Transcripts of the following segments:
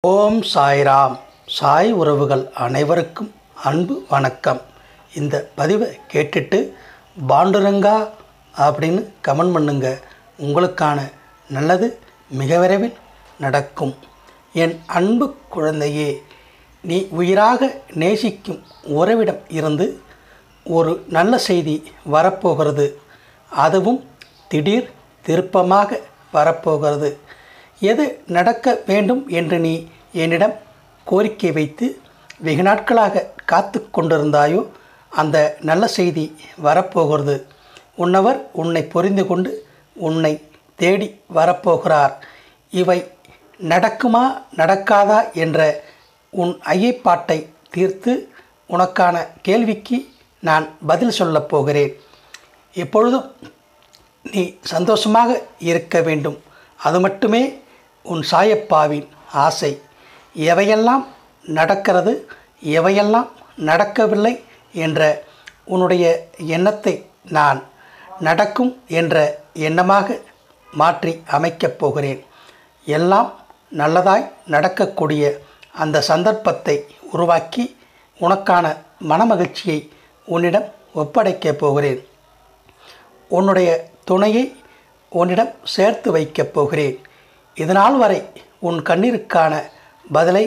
ஓம் சாய்ராம் சாய் உறவுகள் அனைவருக்கும் அன்பு வணக்கம் இந்த பதிவை கேட்டுட்டு பாண்டுரங்கா அப்படின்னு கமெண்ட் பண்ணுங்க உங்களுக்கான நல்லது மிக விரைவில் நடக்கும் என் அன்பு குழந்தையே நீ உயிராக நேசிக்கும் உறவிடம் இருந்து ஒரு நல்ல செய்தி வரப்போகிறது அதுவும் திடீர் திருப்பமாக வரப்போகிறது எது நடக்க வேண்டும் என்று நீ என்னிடம் கோரிக்கை வைத்து வெகு நாட்களாக காத்து கொண்டிருந்தாயோ அந்த நல்ல செய்தி வரப்போகிறது உன்னவர் உன்னை புரிந்து கொண்டு உன்னை தேடி வரப்போகிறார் இவை நடக்குமா நடக்காதா என்ற உன் ஐயப்பாட்டை தீர்த்து உனக்கான கேள்விக்கு நான் பதில் சொல்லப் போகிறேன் எப்பொழுதும் நீ சந்தோஷமாக இருக்க வேண்டும் அது மட்டுமே உன் சாயப்பாவின் ஆசை எவையெல்லாம் நடக்கிறது எவையெல்லாம் நடக்கவில்லை என்ற உன்னுடைய எண்ணத்தை நான் நடக்கும் என்ற எண்ணமாக மாற்றி அமைக்கப் போகிறேன் எல்லாம் நல்லதாய் நடக்கக்கூடிய அந்த சந்தர்ப்பத்தை உருவாக்கி உனக்கான மனமகிழ்ச்சியை உன்னிடம் ஒப்படைக்கப் போகிறேன் உன்னுடைய துணையை உன்னிடம் சேர்த்து வைக்கப் போகிறேன் இதனால் வரை உன் கண்ணீருக்கான பதிலை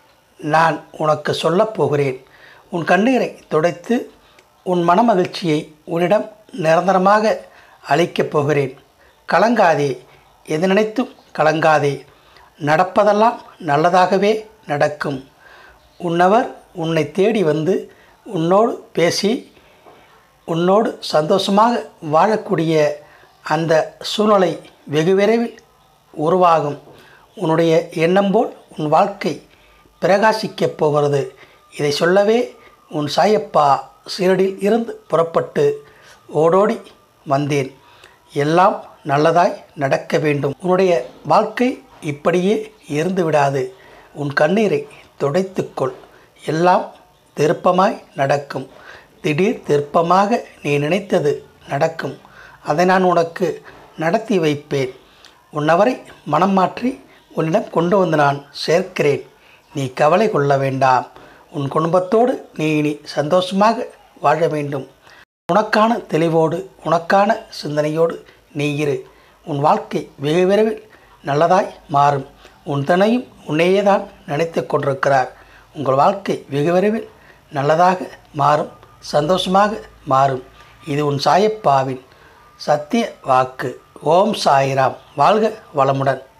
நான் உனக்கு சொல்லப் போகிறேன் உன் கண்ணீரை துடைத்து உன் மனமகிழ்ச்சியை உன்னிடம் நிரந்தரமாக அளிக்கப் போகிறேன் கலங்காதே எது நினைத்தும் கலங்காதே நடப்பதெல்லாம் நல்லதாகவே நடக்கும் உன்னவர் உன்னை தேடி வந்து உன்னோடு பேசி உன்னோடு சந்தோஷமாக வாழக்கூடிய அந்த சூழ்நிலை வெகு விரைவில் உருவாகும் உன்னுடைய எண்ணம் போல் உன் வாழ்க்கை பிரகாசிக்கப் போகிறது இதை சொல்லவே உன் சாயப்பா சீரடியில் இருந்து புறப்பட்டு ஓடோடி வந்தேன் எல்லாம் நல்லதாய் நடக்க வேண்டும் உன்னுடைய வாழ்க்கை இப்படியே இருந்து விடாது உன் கண்ணீரை துடைத்துக்கொள் எல்லாம் திருப்பமாய் நடக்கும் திடீர் திருப்பமாக நீ நினைத்தது நடக்கும் அதை நான் உனக்கு நடத்தி வைப்பேன் உன்னவரை மனம் மாற்றி உன்னிடம் கொண்டு வந்து நான் சேர்க்கிறேன் நீ கவலை கொள்ள வேண்டாம் உன் குடும்பத்தோடு நீ இனி சந்தோஷமாக வாழ வேண்டும் உனக்கான தெளிவோடு உனக்கான சிந்தனையோடு நீ இரு உன் வாழ்க்கை வெகு விரைவில் நல்லதாய் மாறும் உன் தனையும் உன்னையே தான் நினைத்து கொண்டிருக்கிறார் உங்கள் வாழ்க்கை வெகு விரைவில் நல்லதாக மாறும் சந்தோஷமாக மாறும் இது உன் சாயப்பாவின் சத்திய வாக்கு ஓம் சாயிராம் வாழ்க வளமுடன்